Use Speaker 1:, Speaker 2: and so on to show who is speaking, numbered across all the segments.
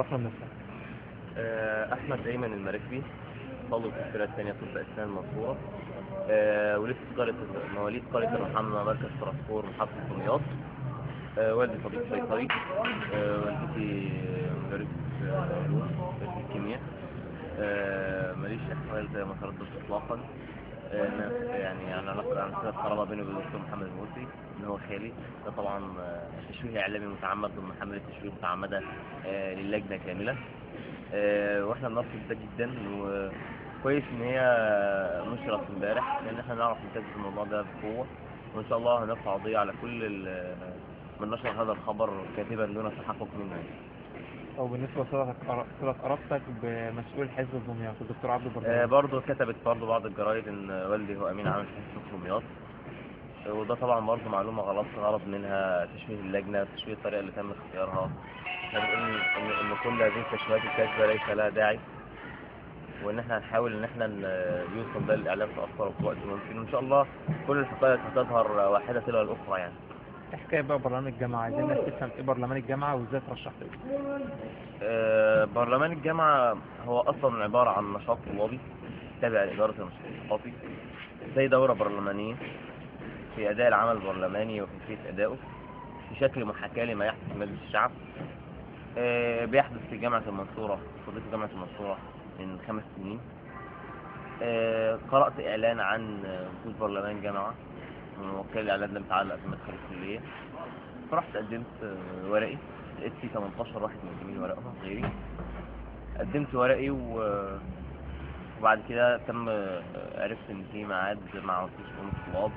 Speaker 1: عرفنا بنفسك
Speaker 2: آه، احمد ايمن المراكبي طالب في الفرقه الثانيه طب اسنان المنصوره آه، ولدت في قريه مواليد قريه الرحمه مركز ترانسبور محافظه دمياط آه، والدي طبيب صيدلي آه، والدتي مدرسة آه، علوم في الكيمياء آه، ماليش احوال زي ما ترددت اطلاقا آه، أنا يعني عن علاقة عن صلة قرابة بيني وبين الدكتور محمد الموسي إن هو خالي ده طبعا آه، تشويه إعلامي متعمد ضمن حملة تشويه متعمدة آه، للجنة كاملة آه، واحنا بنرفض ده جدا وكويس ان هي نشرت امبارح لان احنا نعرف ننتهز الموضوع ده بقوه وان شاء الله هنرفع قضيه على كل ال- من نشر هذا الخبر كاتبا دون تحقق منه
Speaker 1: او بالنسبه لصلة صلة قرابتك بمسؤول حزب دمياط الدكتور عبد
Speaker 2: آه،
Speaker 1: البرهان
Speaker 2: برضه كتبت برضه بعض الجرايد ان والدي هو امين عام حزب في دمياط آه، وده طبعا برضه معلومه غلط غلط منها تشويه اللجنه تشويه الطريقه اللي تم اختيارها احنا بنقول ان ان كل هذه التشويهات الكاذبه ليس لها داعي وان احنا هنحاول ان احنا ن- يوصل ده للاعلام في اسرع وقت ممكن وان شاء الله كل الحقائق هتظهر واحده تلو الاخرى يعني
Speaker 1: إيه حكايه بقى برلمان الجامعه عايزين الناس تفهم ايه برلمان الجامعه وازاي ترشح له
Speaker 2: آه، برلمان الجامعة هو أصلا عبارة عن نشاط طلابي تابع لإدارة النشاط الثقافي زي دورة برلمانية في أداء العمل البرلماني وكيفية أدائه في شكل محاكاة لما يحدث في مجلس الشعب آه، بيحدث في جامعة المنصورة فضيلة جامعة المنصورة من خمس سنين آه، قرأت إعلان عن وجود برلمان جامعة من وكالة الإعلان ده متعلق في مدخل الكلية فرحت قدمت آه، ورقي لقيت فيه 18 واحد مقدمين ورقهم غيري قدمت ورقي و... وبعد كده تم آه، عرفت ان في ميعاد مع وكيل شؤون الطلاب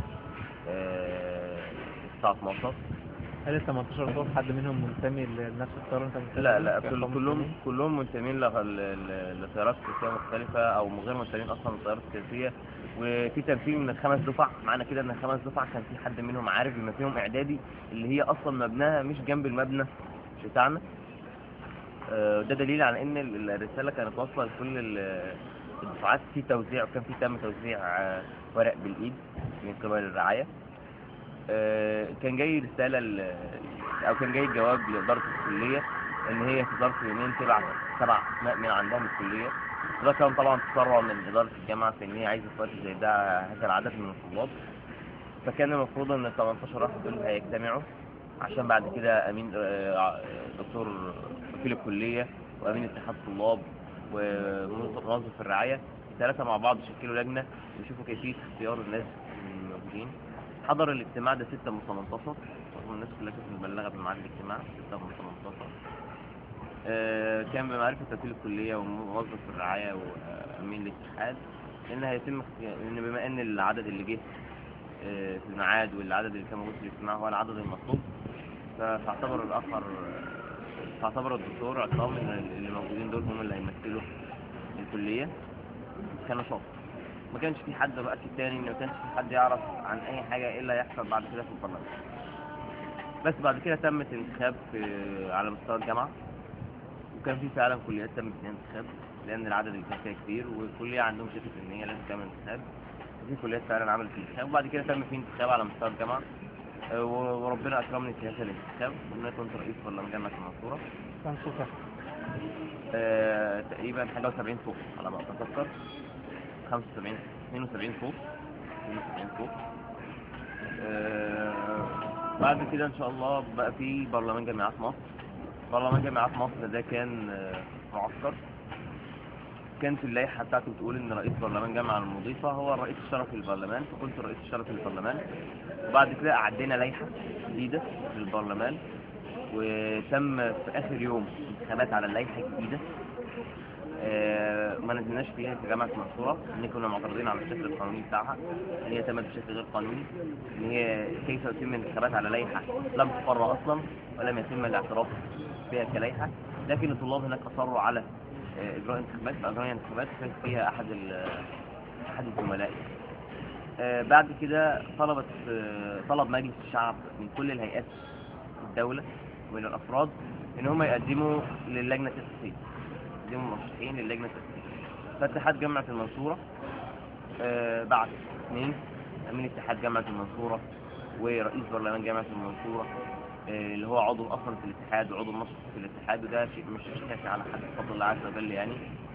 Speaker 2: آه، الساعة 12
Speaker 1: هل ال 18 دول حد منهم منتمي لنفس التيار اللي انت منتمي
Speaker 2: لا
Speaker 1: ليه؟
Speaker 2: لا
Speaker 1: في
Speaker 2: كل
Speaker 1: إخوان
Speaker 2: كلهم
Speaker 1: مسلمين؟
Speaker 2: كلهم منتمين لغ- ل- ل- لتيارات سياسية مختلفة أو غير منتمين أصلا للتيارات السياسية وفي تمثيل من الخمس دفع معنى كده إن الخمس دفع كان في حد منهم عارف بما فيهم إعدادي اللي هي أصلا مبناها مش جنب المبنى بتاعنا آه، ده دليل على إن ال- الرسالة كانت واصلة لكل ال- الدفعات في توزيع وكان في تم توزيع آه، ورق بالإيد من قبل الرعاية آه، كان جاي رسالة ل- أو كان جاي جواب لإدارة الكلية إن هي في ظرف يومين تبعت سبع أسماء من عندها من الكلية وده كان طبعا تسرع من إدارة الجامعة في إن هي عايزة في وقت زي ده هذا العدد من الطلاب فكان المفروض إن ال 18 واحد دول هيجتمعوا عشان بعد كده أمين آه، دكتور وكيل الكلية وأمين اتحاد الطلاب وموظف الرعاية الثلاثة مع بعض يشكلوا لجنة ويشوفوا كيفية اختيار الناس الموجودين حضر الاجتماع ده 6 من 18 رغم الناس كلها كانت مبلغه بميعاد الاجتماع 6 من 18 آه، كان بمعرفه وكيل الكليه وموظف الرعايه وامين الاتحاد ان هيتم اختيار ان بما ان العدد اللي جه آه، في الميعاد والعدد اللي كان موجود في الاجتماع هو العدد المطلوب ف- فاعتبر الاخر فاعتبر الدكتور عصام ان اللي موجودين دول هم اللي هيمثلوا الكليه كانوا شاطر ما كانش في حد بقى تاني ان ما كانش في حد يعرف عن اي حاجه ايه اللي هيحصل بعد كده في البرلمان بس بعد كده تمت انتخاب في على مستوى الجامعه وكان في فعلا كليات تم فيها انتخاب لان العدد اللي كان فيها كبير والكليه عندهم شركه ان هي لازم تعمل انتخاب وفي كليات فعلا عملت انتخاب وبعد كده تم في انتخاب على مستوى الجامعه آه، و- وربنا اكرمني في هذا الانتخاب وان كنت رئيس برلمان جامعه المنصوره
Speaker 1: كان صوتك
Speaker 2: آه، تقريبا حاجه و70 صوت على ما اتذكر 75 72 صوت 72 صوت آه، بعد كده ان شاء الله بقى في برلمان جامعات مصر برلمان جامعات مصر ده كان آه، معسكر كانت اللائحة بتاعته بتقول إن رئيس برلمان جامعة المضيفة هو الرئيس الشرفي للبرلمان فكنت الرئيس الشرفي للبرلمان وبعد كده أعدينا لائحة جديدة للبرلمان وتم في آخر يوم انتخابات على اللائحة الجديدة آه، ما نزلناش فيها في جامعة المنصورة ان كنا معترضين على الشكل القانوني بتاعها ان هي تمت بشكل غير قانوني ان هي كيف يتم الانتخابات على لائحة لم تقر اصلا ولم يتم الاعتراف بها كلائحة لكن الطلاب هناك اصروا على آه، اجراء انتخابات فاجراء انتخابات كان فيها احد ال- احد الزملاء آه، بعد كده طلبت آه، طلب مجلس الشعب من كل الهيئات الدولة ومن الافراد ان هم يقدموا للجنة التأسيسية يقدموا مرشحين للجنة التأسيسية فاتحاد جامعة المنصورة آه، بعت اثنين امين اتحاد جامعة المنصورة ورئيس برلمان جامعة المنصورة آه، اللي هو عضو اصلا في الاتحاد وعضو نشط في الاتحاد وده شيء مش شائع على حد بفضل الله عز وجل يعني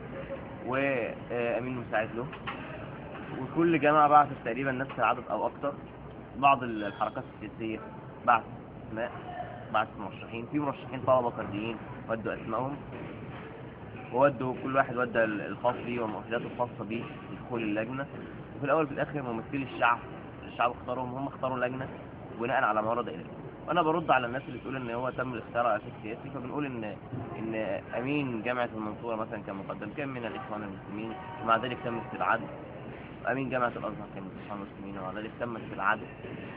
Speaker 2: وامين مساعد له وكل جامعه بعثت تقريبا نفس العدد او اكتر بعض الحركات السياسيه بعثت اسماء بعثت مرشحين في مرشحين طلبه فرديين ودوا اسمائهم وودوا كل واحد ودى الخاص بيه ومؤهلاته الخاصه بيه لدخول اللجنه وفي الاول وفي الاخر ممثلي الشعب الشعب اختارهم هم اختاروا اللجنه بناء على ما ورد اليه وانا برد على الناس اللي تقول ان هو تم الاختيار على اساس سياسي فبنقول ان ان امين جامعه المنصوره مثلا كان مقدم كان من الاخوان المسلمين ومع ذلك تم استبعاده امين جامعه الازهر كان من الاخوان المسلمين ومع ذلك تم استبعاده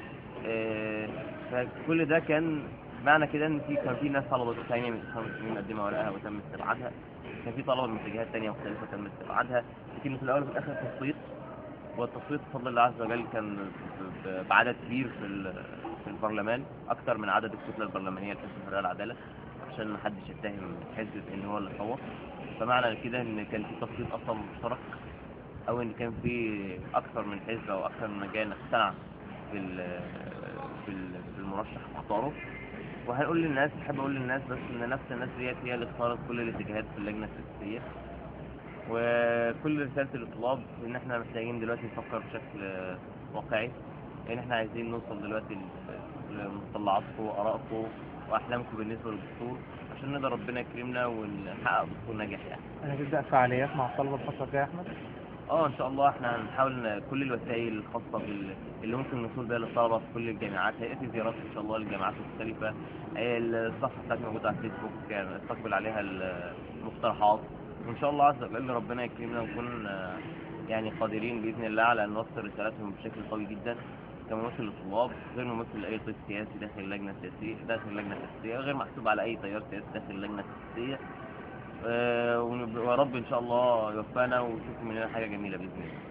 Speaker 2: آه، فكل ده كان معنى كده ان في كان في ناس طلبه ثانيه من الاخوان المسلمين مقدمه ورقها وتم استبعادها كان في طلبه من اتجاهات ثانيه مختلفه تم استبعادها لكن في الاول وفي الاخر تصويت والتصويت بفضل الله عز وجل كان ب- ب- بعدد كبير في ال- في البرلمان اكثر من عدد الكتله البرلمانيه لحزب الحريه والعداله عشان ما حدش يتهم حزب ان هو اللي صوت فمعنى كده ان كان في تصويت اصلا مشترك او ان كان في اكثر من حزب او اكثر من مجال اقتنع بال بال- بالمرشح واختاره وهنقول للناس بحب اقول للناس بس ان نفس الناس ديت هي اللي اختارت كل الاتجاهات في اللجنه التاسيسيه وكل رساله الطلاب ان احنا محتاجين دلوقتي نفكر بشكل آه، واقعي ان احنا عايزين نوصل دلوقتي ل- لمطلعاتكم وارائكم واحلامكم بالنسبه للدستور عشان نقدر ربنا يكرمنا ونحقق دستور ناجح يعني
Speaker 1: هتبدأ فعاليات مع الطلبة الفترة الجاية يا أحمد؟
Speaker 2: اه ان شاء الله احنا هنحاول ن- كل الوسائل الخاصه بال... اللي ممكن نوصل بيها للطلبه في كل الجامعات هيئه زيارات ان شاء الله للجامعات المختلفه الصفحه بتاعتي موجوده على الفيسبوك يعني نستقبل عليها المقترحات وان شاء الله عز وجل ربنا يكرمنا ونكون آه، يعني قادرين باذن الله على ان نوصل رسالتهم بشكل قوي جدا كممثل للطلاب غير ممثل لاي طيف سياسي داخل اللجنه السياسيه داخل اللجنه التاسيسيه غير محسوب على اي تيار سياسي داخل اللجنه التاسيسيه آه، ونب- ورب ان شاء الله يوفقنا ويشوف مننا حاجه جميله باذن الله